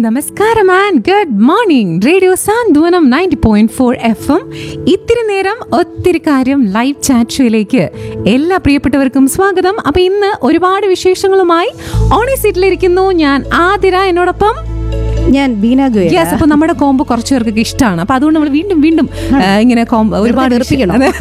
നമസ്കാരം and good morning radio Santhwanam ninety point four F M ഇത്തിരി നേരം ഒത്തിരി കാര്യം ലൈവ് ചാറ്റ് ഷോയിലേക്ക് എല്ലാ പ്രിയപ്പെട്ടവർക്കും സ്വാഗതം അപ്പൊ ഇന്ന് ഒരുപാട് വിശേഷങ്ങളുമായി ഓണി സീറ്റിലിരിക്കുന്നു ഞാൻ ആതിര എന്നോടൊപ്പം ഞാൻ ബീന ഗോയൽ യെസ് അപ്പൊ നമ്മുടെ കോംബോ കുറച്ചു പേർക്ക് ഇഷ്ടമാണ് അപ്പൊ അതുകൊണ്ട് നമ്മൾ വീണ്ടും വീണ്ടും ആ, ഇങ്ങനെ കോംബോ ഒരുപാട് വെറുപ്പിക്കണം. അതെ.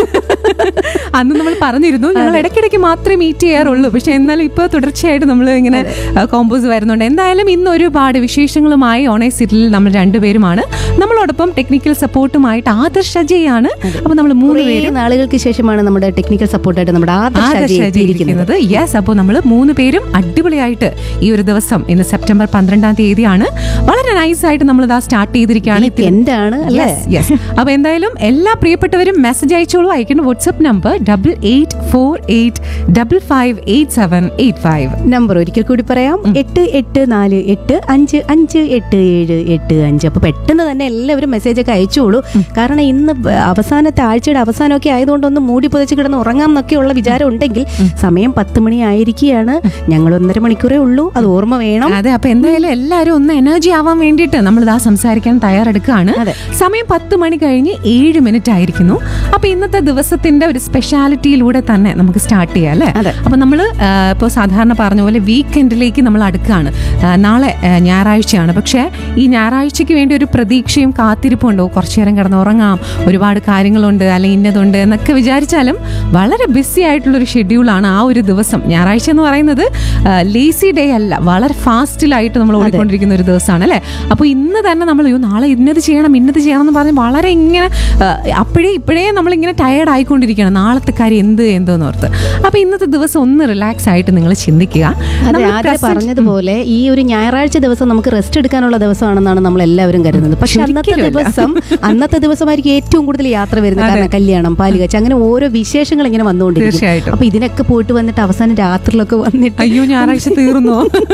അന്ന് നമ്മൾ പറഞ്ഞിരുന്നു ഞങ്ങൾ ഇടയ്ക്കിടയ്ക്ക് മാത്രമേ മീറ്റ് ചെയ്യാറുള്ളൂ പക്ഷെ എന്നാലും ഇപ്പൊ തുടർച്ചയായിട്ട് നമ്മൾ ഇങ്ങനെ കോമ്പോസ് വരുന്നുണ്ട് എന്തായാലും ഇന്ന് ഒരുപാട് വിശേഷങ്ങളുമായി ഓണേ സീറ്റിൽ നമ്മൾ രണ്ടുപേരുമാണ് നമ്മളോടൊപ്പം ടെക്നിക്കൽ സപ്പോർട്ടുമായിട്ട് ആദർശ് അജയാണ് അപ്പൊ നമ്മൾ മൂന്ന് കുറേ പേരും നാളുകൾക്ക് ശേഷമാണ് നമ്മുടെ ടെക്നിക്കൽ സപ്പോർട്ടായിട്ട് നമ്മുടെ ആദർശ് ആദർശ് അജയ് അജയ് എത്തിയിരിക്കുന്നത് ഇരിക്കുന്നത് യെസ് അപ്പോൾ നമ്മൾ മൂന്ന് പേരും അടിപൊളിയായിട്ട് ഈ ഒരു ദിവസം ഇന്ന് സെപ്റ്റംബർ പന്ത്രണ്ടാം തീയതിയാണ് വളരെ നൈസ് ആയിട്ട് നമ്മൾ ഇതാ സ്റ്റാർട്ട് ചെയ്തിരിക്കുകയാണ് ഇത്തിരി- എന്താണ് അല്ലേ Yes, yes. അപ്പൊ എന്തായാലും എല്ലാ പ്രിയപ്പെട്ടവരും മെസ്സേജ് അയച്ചോളൂ അയക്കേണ്ട WhatsApp number double eight four eight double five eight seven eight five number ഒരിക്കൽ കൂടി പറയാം എട്ട് എട്ട് നാല് എട്ട് അഞ്ച് അഞ്ച് എട്ട് ഏഴ് എട്ട് അഞ്ച് അപ്പൊ പെട്ടെന്ന് തന്നെ എല്ലാവരും മെസ്സേജ് ഒക്കെ അയച്ചോളൂ കാരണം ഇന്ന് ബ- അവസാനത്തെ ആഴ്ചയുടെ അവസാനമൊക്കെ ആയതുകൊണ്ട് ഒന്ന് മൂടി പുതച്ച് കിടന്ന് ഉറങ്ങാം എന്നൊക്കെയുള്ള വിചാരം ഉണ്ടെങ്കിൽ സമയം പത്ത് മണി ആയിരിക്കുകയാണ് ഞങ്ങൾ ഒന്നര മണിക്കൂറേ ഉള്ളൂ അത് ഓർമ്മ വേണം അതെ അപ്പൊ എന്തായാലും എല്ലാവരും ഒന്ന് എനർജി ആവാൻ വേണ്ടിയിട്ട് നമ്മൾ ഇതാ സംസാരിക്കാൻ തയ്യാറെടുക്കുകയാണ് അതെ. സമയം പത്ത് മണി കഴിഞ്ഞ് ഏഴ് മിനിറ്റ് ആയിരിക്കുന്നു അപ്പൊ ഇന്നത്തെ ദിവസത്തിന്റെ ഒരു സ്പെഷ്യാലിറ്റിയിലൂടെ തന്നെ നമുക്ക് സ്റ്റാർട്ട് ചെയ്യാം അല്ലേ അതെ. അപ്പൊ നമ്മൾ ഇപ്പോൾ സാധാരണ പറഞ്ഞ പോലെ വീക്കെൻഡിലേക്ക് നമ്മൾ അടുക്കുകയാണ് ആ, നാളെ ആ, ഞായറാഴ്ചയാണ് പക്ഷേ ഈ ഞായറാഴ്ചയ്ക്ക് വേണ്ടി ഒരു പ്രതീക്ഷയും കാത്തിരിപ്പും ഉണ്ടോ കുറച്ചു നേരം കിടന്ന് ഉറങ്ങാം ഒരുപാട് കാര്യങ്ങളുണ്ട് അല്ലെങ്കിൽ ഇന്നതുണ്ട് എന്നൊക്കെ വിചാരിച്ചാലും വളരെ ബിസി ആയിട്ടുള്ള ഒരു ഷെഡ്യൂളാണ് ആ ഒരു ദിവസം ഞായറാഴ്ച എന്ന് പറയുന്നത് ലേസി ഡേ അല്ല വളരെ ഫാസ്റ്റിലായിട്ട് നമ്മൾ ഓടിക്കൊണ്ടിരിക്കുന്ന ഒരു ദിവസമാണ് അല്ലേ അപ്പോൾ ഇന്ന് തന്നെ നമ്മൾ അയ്യോ നാളെ ഇന്നത് ചെയ്യണം ഇന്നത് ചെയ്യണം എന്ന് പറഞ്ഞ് വളരെ ഇങ്ങനെ ആ, അപ്പോഴേ ഇപ്പോഴേ നമ്മളിങ്ങനെ ടയേർഡ് ആയിക്കൊണ്ടിരിക്കുകയാണ് നാളത്തെ കാര്യം എന്ത് എന്തോന്ന് ഓർത്ത് അപ്പോൾ ഇന്നത്തെ ദിവസം ഒന്ന് റിലാക്സ് ആയിട്ട് നിങ്ങൾ ചിന്തിക്കുക അതെ നമ്മൾ ആദ്യം present- പറഞ്ഞതുപോലെ ഈ ഒരു ഞായറാഴ്ച ദിവസം നമുക്ക് റെസ്റ്റ് എടുക്കാനുള്ള ദിവസമാണെന്നാണ് നമ്മൾ എല്ലാവരും കരുതുന്നത് പക്ഷെ അന്നത്തെ ഒരിക്കലുമല്ല. ദിവസം അന്നത്തെ ദിവസമായിരിക്കും ഏറ്റവും കൂടുതൽ യാത്ര വരുന്നത് കാരണം കല്യാണം പാലുകച്ച അങ്ങനെ ഓരോ വിശേഷങ്ങൾ ഇങ്ങനെ വന്നുകൊണ്ടിരിക്കും തീർച്ചയായിട്ടും. അപ്പൊ ഇതിനൊക്കെ പോയിട്ട് വന്നിട്ട് അവസാനം രാത്രിയിലൊക്കെ വന്നിട്ട് അയ്യോ ഞായറാഴ്ച തീർന്നോ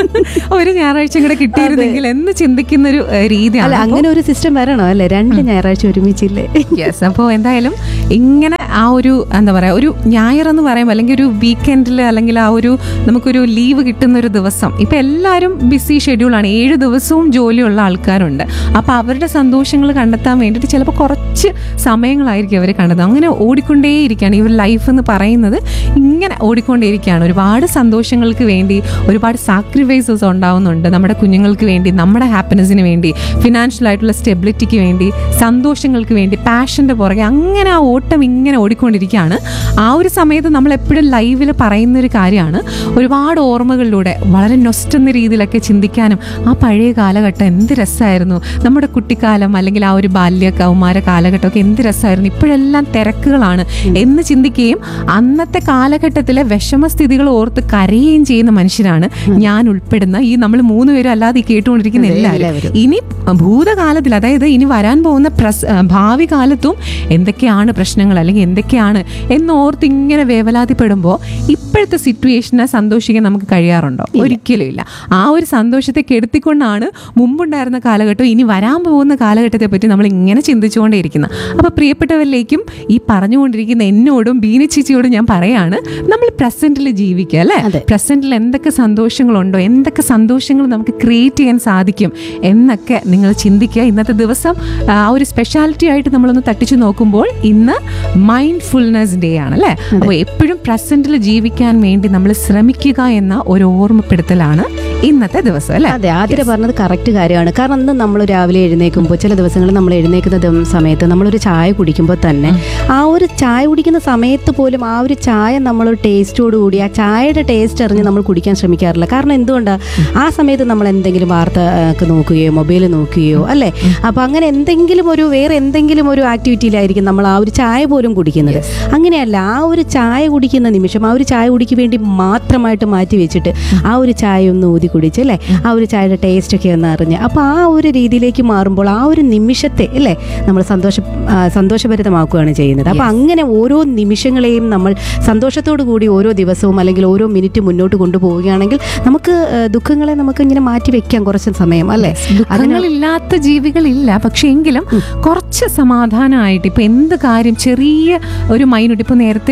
ഒരു ഞായറാഴ്ച കൂടെ കിട്ടിയിരുന്നെങ്കിൽ എന്ന് ചിന്തിക്കുന്ന ഒരു ഏഹ്, അല്ല രീതിയാണ് അങ്ങനെ ഒരു സിസ്റ്റം വരണോ അല്ലെ രണ്ട് ഞായറാഴ്ച ഒരുമിച്ചില്ലേ യെസ് അപ്പോൾ എന്തായാലും ഇങ്ങനെ ആ ഒരു എന്താ പറയുക ഒരു ഞായർ എന്ന് പറയുമ്പോൾ അല്ലെങ്കിൽ ഒരു വീക്കെൻഡിൽ അല്ലെങ്കിൽ ആ ഒരു നമുക്കൊരു ലീവ് കിട്ടുന്ന ഒരു ദിവസം ഇപ്പം എല്ലാവരും ബിസി ഷെഡ്യൂളാണ് ഏഴ് ദിവസവും ജോലിയുള്ള ആൾക്കാരുണ്ട് അപ്പോൾ അവരുടെ സന്തോഷങ്ങൾ കണ്ടെത്താൻ വേണ്ടിയിട്ട് ചിലപ്പോൾ കുറച്ച് സമയങ്ങളായിരിക്കും അവർ കണ്ടത് അങ്ങനെ ഓടിക്കൊണ്ടേയിരിക്കുകയാണ് ഈ ഒരു ലൈഫ് എന്ന് പറയുന്നത് ഇങ്ങനെ ഓടിക്കൊണ്ടേയിരിക്കുകയാണ് ഒരുപാട് സന്തോഷങ്ങൾക്ക് വേണ്ടി ഒരുപാട് സാക്രിഫൈസസ് ഉണ്ടാവുന്നുണ്ട് നമ്മുടെ കുഞ്ഞുങ്ങൾക്ക് വേണ്ടി നമ്മുടെ ഹാപ്പിനെസ്സിന് വേണ്ടി ഫിനാൻഷ്യൽ ആയിട്ടുള്ള സ്റ്റെബിലിറ്റിക്ക് വേണ്ടി സന്തോഷങ്ങൾക്ക് വേണ്ടി പാഷൻ്റെ പുറകെ അങ്ങനെ ആ ഓട്ടം ഇങ്ങനെ ഓടിക്കൊണ്ടിരിക്കുകയാണ് ആ ഒരു സമയത്ത് നമ്മൾ എപ്പോഴും ലൈവിൽ പറയുന്ന ഒരു കാര്യമാണ് ഒരുപാട് ഓർമ്മകളിലൂടെ വളരെ നൊസ്റ്റ് എന്ന രീതിയിലൊക്കെ ചിന്തിക്കാനും ആ പഴയ കാലഘട്ടം എന്ത് രസമായിരുന്നു നമ്മുടെ കുട്ടിക്കാലം അല്ലെങ്കിൽ ആ ഒരു ബാല്യ കൗമാര കാലഘട്ടമൊക്കെ എന്ത് രസമായിരുന്നു ഇപ്പോഴെല്ലാം തിരക്കുകളാണ് എന്ന് ചിന്തിക്കുകയും അന്നത്തെ കാലഘട്ടത്തിലെ വിഷമസ്ഥിതികൾ ഓർത്ത് കരയുകയും ചെയ്യുന്ന മനുഷ്യരാണ് ഞാൻ ഉൾപ്പെടുന്ന ഈ നമ്മൾ മൂന്നുപേരും അല്ലാതെ ഈ കേട്ടുകൊണ്ടിരിക്കുന്ന അതെ, എല്ലാവരും എല്ലാവരും. ഇനി ഭൂതകാലത്തിൽ അതായത് ഇനി വരാൻ പോകുന്ന പ്രസ് ആ, ഭാവി കാലത്തും എന്തൊക്കെയാണ് പ്രശ്നങ്ങൾ അല്ലെങ്കിൽ എന്തൊക്കെയാണ് എന്നോർത്ത് ഇങ്ങനെ വേവലാതിപ്പെടുമ്പോൾ ഇപ്പോഴത്തെ സിറ്റുവേഷനെ സന്തോഷിക്കാൻ നമുക്ക് കഴിയാറുണ്ടോ ഒരിക്കലും ഇല്ല ആ ഒരു സന്തോഷത്തെ കെടുത്തിക്കൊണ്ടാണ് മുമ്പുണ്ടായിരുന്ന കാലഘട്ടം ഇനി വരാൻ പോകുന്ന കാലഘട്ടത്തെ പറ്റി നമ്മൾ ഇങ്ങനെ ചിന്തിച്ചുകൊണ്ടേയിരിക്കുന്നത് അപ്പോൾ പ്രിയപ്പെട്ടവരിലേക്കും ഈ പറഞ്ഞുകൊണ്ടിരിക്കുന്ന എന്നോടും ബീനച്ചിച്ചിയോടും ഞാൻ പറയാണ് നമ്മൾ പ്രസന്റിൽ ജീവിക്കുക അല്ലേ അതെ. പ്രസന്റിൽ എന്തൊക്കെ സന്തോഷങ്ങളുണ്ടോ എന്തൊക്കെ സന്തോഷങ്ങൾ നമുക്ക് ക്രിയേറ്റ് ചെയ്യാൻ സാധിക്കും എന്നൊക്കെ നിങ്ങൾ ചിന്തിക്കുക ഇന്നത്തെ ദിവസം ആ ഒരു സ്പെഷ്യാലിറ്റി ആയിട്ട് നമ്മളൊന്ന് തട്ടിച്ചു നോക്കുമ്പോൾ ഇന്ന് മൈൻഡ് ഫുൾനെസ് ഡേ ആണ് അല്ലേ അപ്പോൾ എപ്പോഴും പ്രസന്റിൽ ജീവിക്കാൻ വേണ്ടി നമ്മൾ ശ്രമിക്കുക എന്ന ഒരു ഓർമ്മപ്പെടുത്തലാണ് ഇന്നത്തെ ദിവസം അല്ലേ അതെ ആതിര പറഞ്ഞത് കറക്റ്റ് കാര്യമാണ് കാരണം ഇന്ന് നമ്മൾ രാവിലെ എഴുന്നേൽക്കുമ്പോൾ ചില ദിവസങ്ങളിൽ നമ്മൾ എഴുന്നേൽക്കുന്ന ദിവ- സമയത്ത് നമ്മളൊരു ചായ കുടിക്കുമ്പോൾ തന്നെ ആ ഒരു ചായ കുടിക്കുന്ന സമയത്ത് പോലും ആ ഒരു ചായ നമ്മൾ ടേസ്റ്റോട് കൂടി ആ ചായയുടെ ടേസ്റ്റ് അറിഞ്ഞ് നമ്മൾ കുടിക്കാൻ ശ്രമിക്കാറില്ല കാരണം എന്തുകൊണ്ടാണ് ആ സമയത്ത് നമ്മൾ എന്തെങ്കിലും വാർത്ത ആ, ഒക്കെ നോക്കുകയോ മൊബൈൽ നോക്കുകയോ അല്ലേ അപ്പൊ അങ്ങനെ എന്തെങ്കിലും ഒരു വേറെ എന്തെങ്കിലും ഒരു ആക്ടിവിറ്റിയിലായിരിക്കും നമ്മൾ ആ ഒരു ചായ പോലും കുടിക്കുന്നത് അങ്ങനെയല്ല ആ ഒരു ചായ കുടിക്കുന്ന നിമിഷം ആ ഒരു ചായ കുടിക്ക് വേണ്ടി മാത്രമായിട്ട് മാറ്റി വെച്ചിട്ട് ആ ഒരു ചായ ഒന്ന് ഊതി കുടിച്ച് അല്ലേ ആ ഒരു ചായയുടെ ടേസ്റ്റ് ഒക്കെ ഒന്ന് അറിഞ്ഞ് അപ്പോൾ ആ ഒരു രീതിയിലേക്ക് മാറുമ്പോൾ ആ ഒരു നിമിഷത്തെ അല്ലേ നമ്മൾ സന്തോഷ ആ, സന്തോഷഭരിതമാക്കുകയാണ് ചെയ്യുന്നത് അപ്പോൾ അങ്ങനെ ഓരോ നിമിഷങ്ങളെയും നമ്മൾ സന്തോഷത്തോടു കൂടി ഓരോ ദിവസവും അല്ലെങ്കിൽ ഓരോ മിനിറ്റ് മുന്നോട്ട് കൊണ്ടുപോവുകയാണെങ്കിൽ നമുക്ക് ആ, ദുഃഖങ്ങളെ നമുക്ക് ഇങ്ങനെ മാറ്റി വെക്കാം കുറച്ച് സമയം അല്ലേ ദുഃഖങ്ങളില്ലാത്ത ജീവികളില്ല പക്ഷെ എങ്കിലും കുറച്ച് സമാധാനമായിട്ട് ഇപ്പൊ എന്ത് കാര്യം ചെറിയ ഒരു മൈൻഡ് ഇപ്പൊ നേരത്തെ ബീന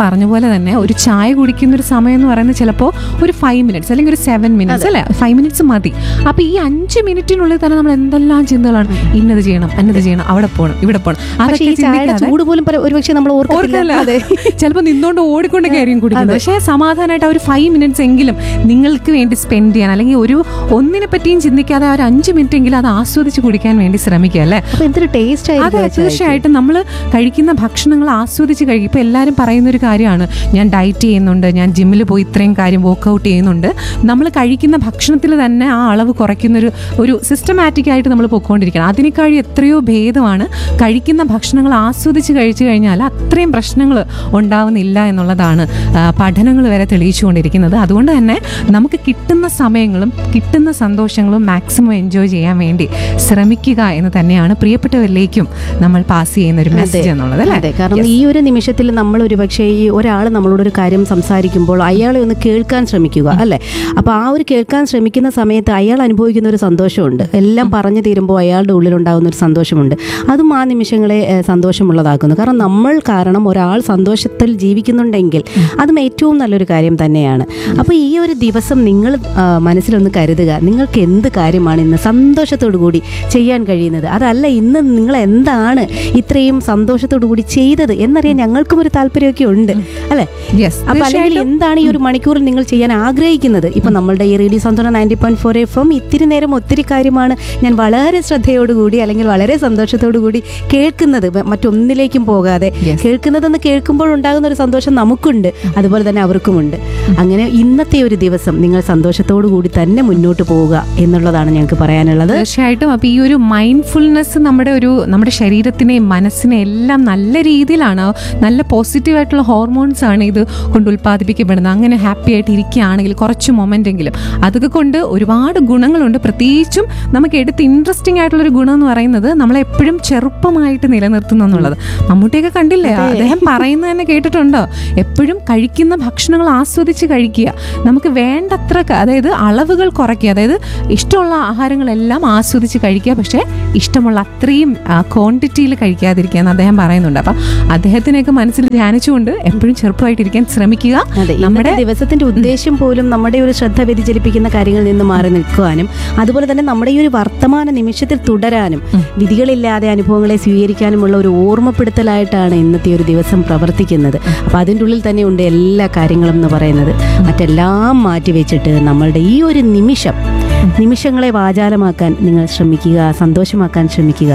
പറഞ്ഞ പോലെ തന്നെ ഒരു ചായ കുടിക്കുന്ന ഒരു സമയം എന്ന് പറയുന്നത് ചിലപ്പോൾ ഒരു ഫൈവ് മിനിറ്റ്സ് അല്ലെങ്കിൽ ഒരു സെവൻ മിനിറ്റ്സ് അല്ലെ ഫൈവ് മിനിറ്റ്സ് മതി അപ്പൊ ഈ അഞ്ച് മിനിറ്റിനുള്ളിൽ തന്നെ നമ്മൾ എന്തെല്ലാം ചിന്തകളാണ് ഇന്നത് ചെയ്യണം അന്നത് ചെയ്യണം അവിടെ പോകണം ഇവിടെ പോകണം പക്ഷേ അതൊക്കെ ഈ ചായയുടെ ചിന്തിക്കാതെ ചൂട് പോലും പല- ഒരുപക്ഷെ നമ്മൾ ഓർക്കല്ല ഓർക്കത്തില്ല ചിലപ്പോൾ നിന്നോണ്ട് ഓടിക്കൊണ്ടൊക്കെ ആയിരിക്കും കുടിക്കുന്നത് പക്ഷേ സമാധാനമായിട്ട് ആ ഒരു ഫൈവ് മിനിറ്റ്സ് എങ്കിലും നിങ്ങൾക്ക് വേണ്ടി സ്പെൻഡ് ചെയ്യാൻ അല്ലെങ്കിൽ ഒരു ഒന്നിനെ പറ്റിയും ചിന്തിക്കാതെ ആ ഒരു അഞ്ച് മിനിറ്റ് എങ്കിലും അത് ആസ്വദിച്ച് കുടിക്കാൻ വേണ്ടി ശ്രമിക്കുക അല്ലേ അപ്പൊ എന്തൊരു ടേസ്റ്റ് അതെ ആയിരിക്കും ആ ചായക്ക്. തീർച്ചയായിട്ടും നമ്മൾ കഴിക്കുന്ന ഭക്ഷണങ്ങൾ ആസ്വദിച്ച് കഴിക്കും ഇപ്പൊ എല്ലാവരും പറയുന്ന ഒരു കാര്യമാണ് ഞാൻ ഡയറ്റ് ചെയ്യുന്നുണ്ട് ഞാൻ ജിമ്മിൽ പോയി ഇത്രയും കാര്യം വർക്കൗട്ട് ചെയ്യുന്നുണ്ട് നമ്മൾ കഴിക്കുന്ന ഭക്ഷണത്തിൽ തന്നെ ആ അളവ് കുറയ്ക്കുന്നൊരു ഒരു സിസ്റ്റമാറ്റിക് ആയിട്ട് നമ്മൾ പൊയ്ക്കൊണ്ടിരിക്കണം അതിനേക്കാൾ എത്രയോ ഭേദമാണ് കഴിക്കുന്ന ഭക്ഷണങ്ങൾ ആസ്വദിച്ച് കഴിച്ചു കഴിഞ്ഞാൽ അത്രയും പ്രശ്നങ്ങൾ ഉണ്ടാവുന്നില്ല എന്നുള്ളതാണ് പഠനങ്ങൾ വരെ തെളിയിച്ചുകൊണ്ടിരിക്കുന്നത് അതുകൊണ്ട് തന്നെ നമുക്ക് കിട്ടുന്ന സമയങ്ങളും കിട്ടുന്ന സന്തോഷങ്ങളും മാക്സിമം എൻജോയ് ചെയ്യാൻ വേണ്ടി ശ്രമിക്കുക എന്ന് തന്നെയാണ് പ്രിയപ്പെട്ടവരിലേക്കും നമ്മൾ പാസ് ചെയ്യുന്ന ഒരു മെസ്സേജ് എന്നുള്ളത് അല്ലേ അതെ കാരണം ഈ ഒരു നിമിഷത്തിൽ നമ്മൾ ഒരു പക്ഷേ ഈ ഒരാൾ നമ്മളോട് ഒരു കാര്യം സംസാരിക്കുമ്പോൾ അയാളെ ഒന്ന് കേൾക്കാൻ ശ്രമിക്കുക അല്ലേ അപ്പോൾ ആ ഒരു കേൾക്കാൻ ശ്രമിക്കുന്ന സമയത്ത് അയാൾ അനുഭവിക്കുന്ന ഒരു സന്തോഷമുണ്ട് എല്ലാം പറഞ്ഞു തീരുമ്പോൾ അയാളുടെ ഉള്ളിലുണ്ടാകുന്ന ഒരു സന്തോഷമുണ്ട് അതും ആ നിമിഷങ്ങളെ ഏഹ്, സന്തോഷമുള്ളതാക്കുന്നു കാരണം നമ്മൾ കാരണം ഒരാൾ സന്തോഷത്തിൽ ജീവിക്കുന്നുണ്ടെങ്കിൽ അതും ഏറ്റവും നല്ലൊരു കാര്യം തന്നെയാണ് അപ്പോൾ ഈ ഒരു ദിവസം നിങ്ങൾ ആ, മനസ്സിലൊന്ന് കരുതുക നിങ്ങൾക്ക് എന്ത് കാര്യമാണ് ഇന്ന് സന്തോഷത്തോടു കൂടി ചെയ്യാൻ കഴിയുന്നത് അതല്ല ഇന്ന് നിങ്ങൾ എന്താണ് ഇത്രയും സന്തോഷത്തോടു കൂടി ചെയ്തത് എന്നറിയാൻ ഞങ്ങൾക്കും ഒരു താല്പര്യമൊക്കെ ഉണ്ട് അല്ലെ യെസ് അപ്പൊ അല്ലെങ്കിൽ എന്താണ് ഈ ഒരു മണിക്കൂറിൽ നിങ്ങൾ ചെയ്യാൻ ആഗ്രഹിക്കുന്നത് ഇപ്പൊ നമ്മളുടെ ഈ radio Santhosham ninety point four F M ഇത്തിരി നേരം ഒത്തിരി കാര്യമാണ് ഞാൻ വളരെ ശ്രദ്ധയോടുകൂടി അല്ലെങ്കിൽ വളരെ സന്തോഷത്തോടു കൂടി കേൾക്കുന്നത് മ- മറ്റൊന്നിലേക്കും പോകാതെ Yes. കേൾക്കുന്നതെന്ന് കേൾക്കുമ്പോൾ ഉണ്ടാകുന്ന ഒരു സന്തോഷം നമുക്കുണ്ട് അതുപോലെ തന്നെ അവർക്കുമുണ്ട് അങ്ങനെ ഇന്നത്തെ ഒരു ദിവസം നിങ്ങൾ സന്തോഷത്തോടു കൂടി തന്നെ മുന്നോട്ട് പോവുക എന്നുള്ളതാണ് ഞങ്ങൾക്ക് പറയാനുള്ളത് തീർച്ചയായിട്ടും അപ്പൊ ഈ ഒരു മൈൻഡ്ഫുൾനെസ് നമ്മുടെ ഒരു നമ്മുടെ ശരീരത്തിനെയും മനസ്സിനെ എല്ലാം നല്ല രീതിയിലാണ് നല്ല പോസിറ്റീവ് ആയിട്ടുള്ള ഹോർമോൺസ് ആണ് ഇത് കൊണ്ട് ഉൽപ്പാദിപ്പിക്കപ്പെടുന്നത് അങ്ങനെ ഹാപ്പി ആയിട്ട് ഇരിക്കുകയാണെങ്കിൽ കുറച്ച് മൊമെന്റ് എങ്കിലും അതൊക്കെ കൊണ്ട് ഒരുപാട് ഗുണങ്ങളുണ്ട് പ്രത്യേകിച്ചും നമുക്ക് എടുത്ത് ഇൻട്രസ്റ്റിംഗ് ആയിട്ടുള്ള ഒരു ഗുണം എന്ന് പറയുന്നത് നമ്മളെ എപ്പോഴും ചെറുപ്പമായിട്ട് നിലനിർത്തുന്നു എന്നുള്ളത് മമ്മൂട്ടിയൊക്കെ കണ്ടില്ലേ അദ്ദേഹം പറയുന്നത് തന്നെ കേട്ടിട്ടുണ്ടോ എപ്പോഴും കഴിക്കുന്ന ഭക്ഷണങ്ങൾ ആസ്വദിച്ച് കഴിക്കുക നമുക്ക് വേണ്ടത്ര ക- അതായത് അളവുകൾ കുറയ്ക്കുക അതായത് ഇഷ്ടമുള്ള ആഹാരങ്ങളെല്ലാം ആസ്വദിച്ച് കഴിക്കുക പക്ഷേ ഇഷ്ടമുള്ള അത്രയും ക്വാണ്ടിറ്റിയിൽ കഴിക്കാതിരിക്കുക എന്ന് അദ്ദേഹം പറയുന്നുണ്ട് അപ്പം അദ്ദേഹത്തിനെയൊക്കെ മനസ്സിൽ ധ്യാനിച്ചുകൊണ്ട് എപ്പോഴും ചെറുപ്പമായിട്ടിരിക്കാൻ ശ്രമിക്കുക അതെ നമ്മുടെ ദിവസത്തിന്റെ ഉദ്ദേശം പോലും നമ്മുടെ ഒരു ശ്രദ്ധ വ്യതിചലിപ്പിക്കുന്ന കാര്യങ്ങളിൽ നിന്ന് മാറി നിൽക്കുവാനും അതുപോലെ തന്നെ നമ്മുടെ ഈ ഒരു വർത്തമാന നിമിഷത്തിൽ തുടരാനും വിധികളില്ലാതെ അനുഭവങ്ങളെ സ്വീകരിക്കാനുമുള്ള ഒരു ഓർമ്മപ്പെടുത്തലായിട്ടാണ് ഇന്നത്തെ ഒരു ദിവസം പ്രവർത്തിക്കുന്നത് അപ്പൊ അതിൻ്റെ ഉള്ളിൽ തന്നെ ഉണ്ട് എല്ലാ കാര്യങ്ങളും എന്ന് പറയുന്നത് മറ്റെല്ലാം മാറ്റി വെച്ചിട്ട് നമ്മളുടെ ഈ ഒരു നിമിഷം നിമിഷങ്ങളെ വാചാലമാക്കാൻ നിങ്ങൾ ശ്രമിക്കുക സന്തോഷമാക്കാൻ ശ്രമിക്കുക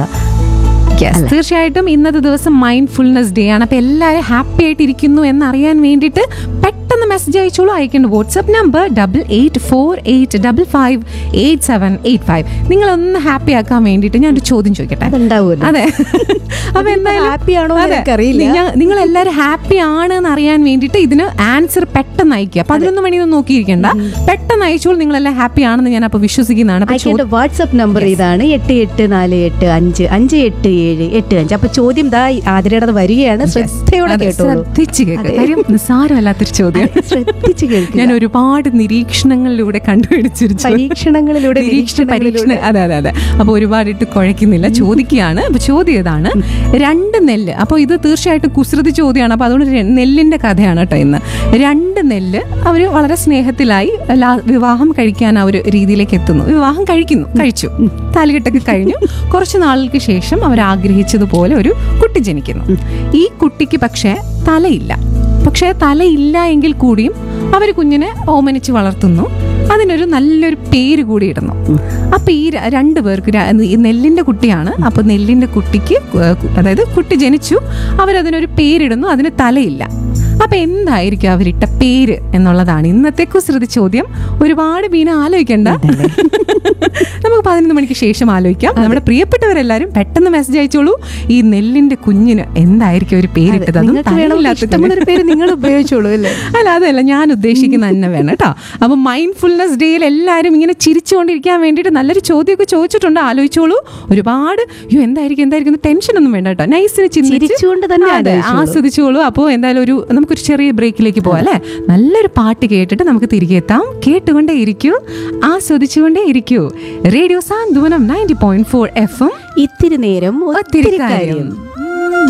Yes, തീർച്ചയായിട്ടും ഇന്നത്തെ ദിവസം മൈൻഡ്ഫുൾനെസ് ഡേ ആണ് അപ്പൊ എല്ലാവരും ഹാപ്പി ആയിട്ട് ഇരിക്കുന്നു എന്നറിയാൻ വേണ്ടിയിട്ട് പെട്ടെന്ന് മെസ്സേജ് അയച്ചോളൂ അയക്കേണ്ട WhatsApp number double eight four eight double five eight seven eight five നിങ്ങളൊന്ന് ഹാപ്പി ആക്കാൻ വേണ്ടിയിട്ട് ഞാൻ ഒരു ചോദ്യം ചോദിക്കട്ടെ അതുണ്ടാവുമല്ലോ അതെ അപ്പൊ എന്തായാലും happy ആണോ എന്ന് അതെ. എനിക്കറിയില്ല. നിങ്ങ- നിങ്ങൾ എല്ലാവരും ഹാപ്പി ആണ് എന്ന് അറിയാൻ വേണ്ടിയിട്ട് ഇതിന് ആൻസർ പെട്ടെന്ന് അയക്കുക പതിനൊന്ന് മണിയൊന്നും നോക്കിയിരിക്കണ്ട പെട്ടെന്ന് അയച്ചോളൂ നിങ്ങളെല്ലാം ഹാപ്പി ആണെന്ന് ഞാൻ അപ്പൊ വിശ്വസിക്കുന്നതാണ് അപ്പൊ അയക്കേണ്ട വാട്സ്ആപ്പ് നമ്പർ ഇതാണ് എട്ട് എട്ട് നാല് എട്ട് അഞ്ച് അഞ്ച് എട്ട് ഏഴ് എട്ട് അഞ്ച് അപ്പൊ ചോദ്യം ദാ ആതിരയുടെ വരികയാണ് ശ്രദ്ധയോടെ അതെ, കേട്ടോളൂ ശ്രദ്ധിച്ച് കേൾക്കുക കാര്യം നിസ്സാരമല്ലാത്തൊരു ചോദ്യം ശ്രദ്ധിച്ച് കേൾക്കുക ഞാൻ ഒരുപാട് നിരീക്ഷണങ്ങളിലൂടെ കണ്ടുപിടിച്ചൊരു ചോദ്യം. പരീക്ഷണങ്ങളിലൂടെ നിരീക്ഷണ പരീക്ഷണ അതെ അതെ അതെ അപ്പൊ ഒരുപാട് ഇട്ട് കുഴക്കുന്നില്ല ചോദിക്കുകയാണ് അപ്പൊ ചോദ്യം ഇതാണ് രണ്ട് നെല്ല് അപ്പോൾ ഇത് തീർച്ചയായിട്ടും കുസൃതി ചോദ്യമാണ് അപ്പൊ അതുകൊണ്ട് രെ- നെല്ലിന്റെ കഥയാണ് കേട്ടോ ഇന്ന് രണ്ട് നെല്ല് അവര് വളരെ സ്നേഹത്തിലായി ലാ- വിവാഹം കഴിക്കാൻ ആ ഒരു രീതിയിലേക്ക് എത്തുന്നു വിവാഹം കഴിക്കുന്നു കഴിച്ചു താലികെട്ടൊക്കെ കഴിഞ്ഞു കുറച്ച് നാളുകൾക്ക് ശേഷം അവർ ആഗ്രഹിച്ചതുപോലെ ഒരു കുട്ടി ജനിക്കുന്നു ഈ കുട്ടിക്ക് പക്ഷേ തലയില്ല പക്ഷേ തലയില്ല എങ്കിൽ കൂടിയും അവർ കുഞ്ഞിനെ ഓമനിച്ച് വളർത്തുന്നു അതിനൊരു നല്ലൊരു പേര് കൂടി ഇടുന്നു അപ്പൊ ഈ ര- രണ്ട് പേർക്ക് ര- ഈ നെല്ലിന്റെ കുട്ടിയാണ് അപ്പൊ നെല്ലിന്റെ കുട്ടിക്ക് കു- കു- അതായത് കുട്ടി ജനിച്ചു അവരതിനൊരു പേരിടുന്നു അതിന് തലയില്ല അപ്പൊ എന്തായിരിക്കും അവരിട്ട പേര് എന്നുള്ളതാണ് ഇന്നത്തെ കുസൃതി ചോദ്യം ഒരുപാട് ബീന ആലോചിക്കണ്ട നമുക്ക് പതിനൊന്ന് മണിക്ക് ശേഷം ആലോചിക്കാം നമ്മുടെ പ്രിയപ്പെട്ടവരെല്ലാരും പെട്ടെന്ന് മെസ്സേജ് അയച്ചോളൂ ഈ നെല്ലിന്റെ കുഞ്ഞിന് എന്തായിരിക്കും ഒരു പേരിട്ടത് അതും നിങ്ങൾക്ക് വേണമെങ്കിൽ തലയില്ലാത്ത ഇഷ്ടമുള്ള ഒരു പേര് നിങ്ങൾ ഉപയോഗിച്ചോളൂ അല്ലേ അല്ല അതല്ല ഞാൻ ഉദ്ദേശിക്കുന്ന തന്നെ വേണം കേട്ടോ അപ്പൊ മൈൻഡ്ഫുൾനെസ് ഡേയിൽ എല്ലാവരും ഇങ്ങനെ ചിരിച്ചുകൊണ്ടിരിക്കാൻ വേണ്ടിയിട്ട് നല്ലൊരു ചോദ്യമൊക്കെ ചോദിച്ചിട്ടുണ്ട് ആലോചിച്ചോളൂ ഒരുപാട് അയ്യോ എന്തായിരിക്കും എന്തായിരിക്കും ടെൻഷൻ ഒന്നും വേണ്ട കേട്ടോ നൈസിന് ചിരിച്ചുകൊണ്ട് തന്നെ അതെ, ആലോചിച്ചോളൂ. ആസ്വദിച്ചോളൂ അപ്പോൾ എന്തായാലും ഒരു നമുക്കൊരു ചെറിയ ബ്രേക്കിലേക്ക് പോവാം അല്ലേ നല്ലൊരു പാട്ട് കേട്ടിട്ട് നമുക്ക് തിരികെ എത്താം കേട്ടുകൊണ്ടേ ഇരിക്കൂ ആസ്വദിച്ചുകൊണ്ടേ ഇരിക്കൂ radio Santhwanam ninety point four F M ഇത്തിരി നേരം ഒത്തിരി ഒത്തിരി കാര്യം കാര്യം